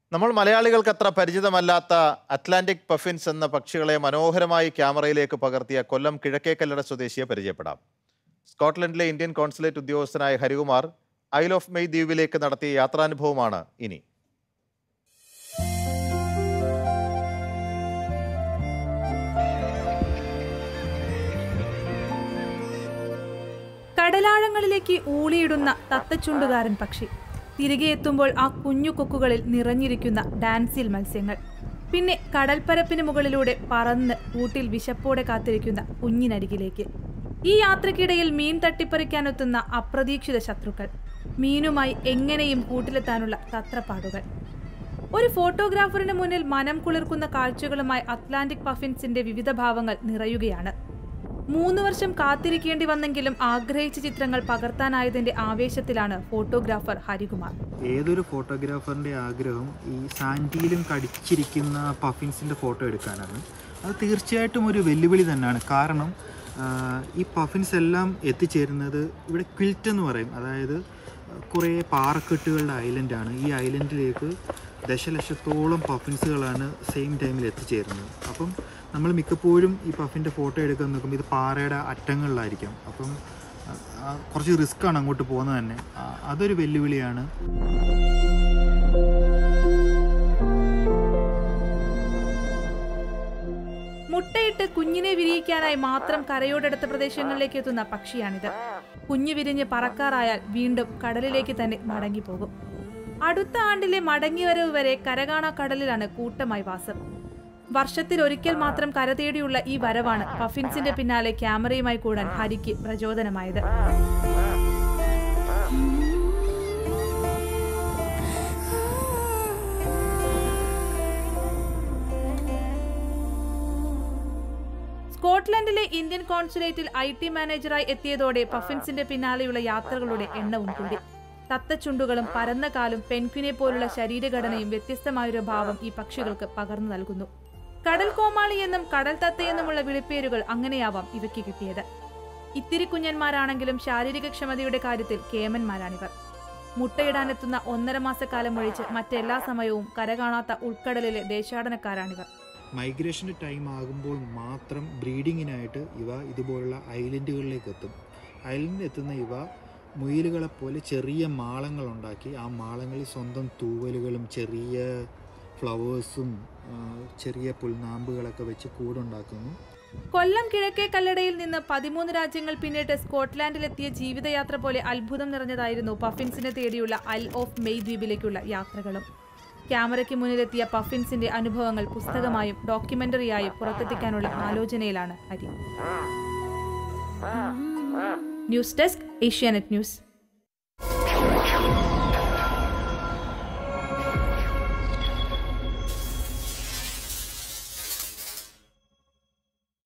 നമ്മൾ മലയാളികൾക്ക് അത്ര പരിചിതമല്ലാത്ത അറ്റ്ലാന്റിക് പഫിൻസ് എന്ന പക്ഷികളെ മനോഹരമായി ക്യാമറയിലേക്ക് പകർത്തിയ കൊല്ലം കിഴക്കേക്കല്ലട സ്വദേശിയെ പരിചയപ്പെടാം സ്കോട്ട്ലൻഡിലെ ഇന്ത്യൻ കോൺസുലേറ്റ് ഉദ്യോഗസ്ഥനായ ഹരികുമാർ ഐൽ ഓഫ് മെയ് ദ്വീപിലേക്ക് നടത്തിയ യാത്രാനുഭവമാണ് ഇനി കടലാഴങ്ങളിലേക്ക് ഊളിയിടുന്ന തത്തച്ചുണ്ടുകാരൻ പക്ഷി തിരികെ എത്തുമ്പോൾ ആ കുഞ്ഞു കൊക്കുകളിൽ നിറഞ്ഞിരിക്കുന്ന ഡാൻസിൽ മത്സ്യങ്ങൾ പിന്നെ കടൽപ്പരപ്പിന് മുകളിലൂടെ പറന്ന് കൂട്ടിൽ വിശപ്പോടെ കാത്തിരിക്കുന്ന കുഞ്ഞിനരികിലേക്ക് ഈ യാത്രക്കിടയിൽ മീൻ തട്ടിപ്പറിക്കാനെത്തുന്ന അപ്രതീക്ഷിത ശത്രുക്കൾ മീനുമായി എങ്ങനെയും കൂട്ടിലെത്താനുള്ള തത്രപ്പാടുകൾ ഒരു ഫോട്ടോഗ്രാഫറിന് മുന്നിൽ മനം കുളിർക്കുന്ന കാഴ്ചകളുമായി അറ്റ്ലാന്റിക് പഫിൻസിന്റെ വിവിധ ഭാവങ്ങൾ നിറയുകയാണ് മൂന്ന് വർഷം കാത്തിരിക്കേണ്ടി വന്നെങ്കിലും ആഗ്രഹിച്ച ചിത്രങ്ങൾ പകർത്താനായതിന്റെ ആവേശത്തിലാണ് ഫോട്ടോഗ്രാഫർ ഹരികുമാർ ഏതൊരു ഫോട്ടോഗ്രാഫറിൻ്റെ ആഗ്രഹം ഈ സാൻഡിയിലും കടിച്ചിരിക്കുന്ന പഫിൻസിൻ്റെ ഫോട്ടോ എടുക്കാനാണ് അത് തീർച്ചയായിട്ടും ഒരു വെല്ലുവിളി തന്നെയാണ് കാരണം ആ, ഈ പഫിൻസ് എല്ലാം എത്തിച്ചേരുന്നത് ഇവിടെ ക്വിൽറ്റ് എന്ന് പറയും അതായത് കുറേ പാറക്കെട്ടുകളുടെ ഐലൻഡാണ് ഈ ഐലൻഡിലേക്ക് ദശലക്ഷത്തോളം പഫിൻസുകളാണ് സെയിം ടൈമിൽ എത്തിച്ചേരുന്നത് അപ്പം നമ്മൾ മിക്കപ്പോഴും ഈ പഫിൻ്റെ ഫോട്ടോ എടുക്കാൻ നോക്കുമ്പോൾ ഇത് പാറയുടെ അറ്റങ്ങളിലായിരിക്കാം അപ്പം ആ, ആ, കുറച്ച് റിസ്ക്കാണ് അങ്ങോട്ട് പോകുന്നത് തന്നെ ആ, അതൊരു വെല്ലുവിളിയാണ് മുട്ടയിട്ട് കുഞ്ഞിനെ വിരിയിക്കാനായി മാത്രം കരയോടടുത്ത പ്രദേശങ്ങളിലേക്ക് എത്തുന്ന പക്ഷിയാണിത് കുഞ്ഞു വിരിഞ്ഞ് പറക്കാറായാൽ വീണ്ടും കടലിലേക്ക് തന്നെ മടങ്ങിപ്പോകും അടുത്ത ആണ്ടിലെ മടങ്ങിവരവ് വരെ കരകാണാ കടലിലാണ് കൂട്ടമായി വാസം വർഷത്തിൽ ഒരിക്കൽ മാത്രം കര തേടിയുള്ള ഈ വരവാണ് പഫിൻസിന്റെ പിന്നാലെ ക്യാമറയുമായി കൂടാൻ ഹരിക്ക് പ്രചോദനമായത് സ്കോട്ട്ലൻഡിലെ ഇന്ത്യൻ കോൺസുലേറ്റിൽ ഐ ടി മാനേജറായി എത്തിയതോടെ പഫിൻസിന്റെ പിന്നാലെയുള്ള യാത്രകളുടെ എണ്ണവും കൂടി തത്തച്ചുണ്ടുകളും പരന്ന കാലും പെൻക്വിനെ പോലുള്ള ശരീരഘടനയും വ്യത്യസ്തമായൊരു ഭാവം ഈ പക്ഷികൾക്ക് പകർന്നു നൽകുന്നു കടൽ കോമാളി എന്നും കടൽ തത്തയെന്നുമുള്ള വിളിപ്പേരുകൾ അങ്ങനെയാവാം ഇവയ്ക്ക് കിട്ടിയത് ഇത്തിരി കുഞ്ഞന്മാരാണെങ്കിലും ശാരീരിക ക്ഷമതയുടെ കാര്യത്തിൽ കേമന്മാരാണിവർ മുട്ടയിടാനെത്തുന്ന ഒന്നര മാസക്കാലം ഒഴിച്ച് മറ്റെല്ലാ സമയവും കരകാണാത്ത ഉൾക്കടലിലെ ദേശാടനക്കാരാണിവർ മൈഗ്രേഷൻ്റെ ടൈം ആകുമ്പോൾ മാത്രം ബ്രീഡിങ്ങിനായിട്ട് ഇവ ഇതുപോലുള്ള ഐലൻഡുകളിലേക്ക് എത്തും ഐലൻഡിൽ എത്തുന്ന ഇവ മുയലുകളെപ്പോലെ ചെറിയ മാളങ്ങളുണ്ടാക്കി ആ മാളങ്ങളിൽ സ്വന്തം തൂവലുകളും ചെറിയ ഫ്ലവേഴ്സും ആ, ചെറിയ പുൽനാമ്പുകളൊക്കെ വെച്ച് കൂടുണ്ടാക്കുന്നു കൊല്ലം കിഴക്കേ കല്ലടയിൽ നിന്ന് പതിമൂന്ന് രാജ്യങ്ങൾ പിന്നിട്ട് സ്കോട്ട്ലാൻഡിലെത്തിയ ജീവിതയാത്ര പോലെ അത്ഭുതം നിറഞ്ഞതായിരുന്നു പഫിൻസിനെ തേടിയുള്ള ഐൽ ഓഫ് മെയ് ദ്വീപിലേക്കുള്ള യാത്രകളും ക്യാമറയ്ക്ക് മുന്നിലെത്തിയ പഫിൻസിന്റെ അനുഭവങ്ങൾ പുസ്തകമായും ഡോക്യുമെന്ററിയായും പുറത്തെത്തിക്കാനുള്ള ആലോചനയിലാണ് Hari news desk Asianet news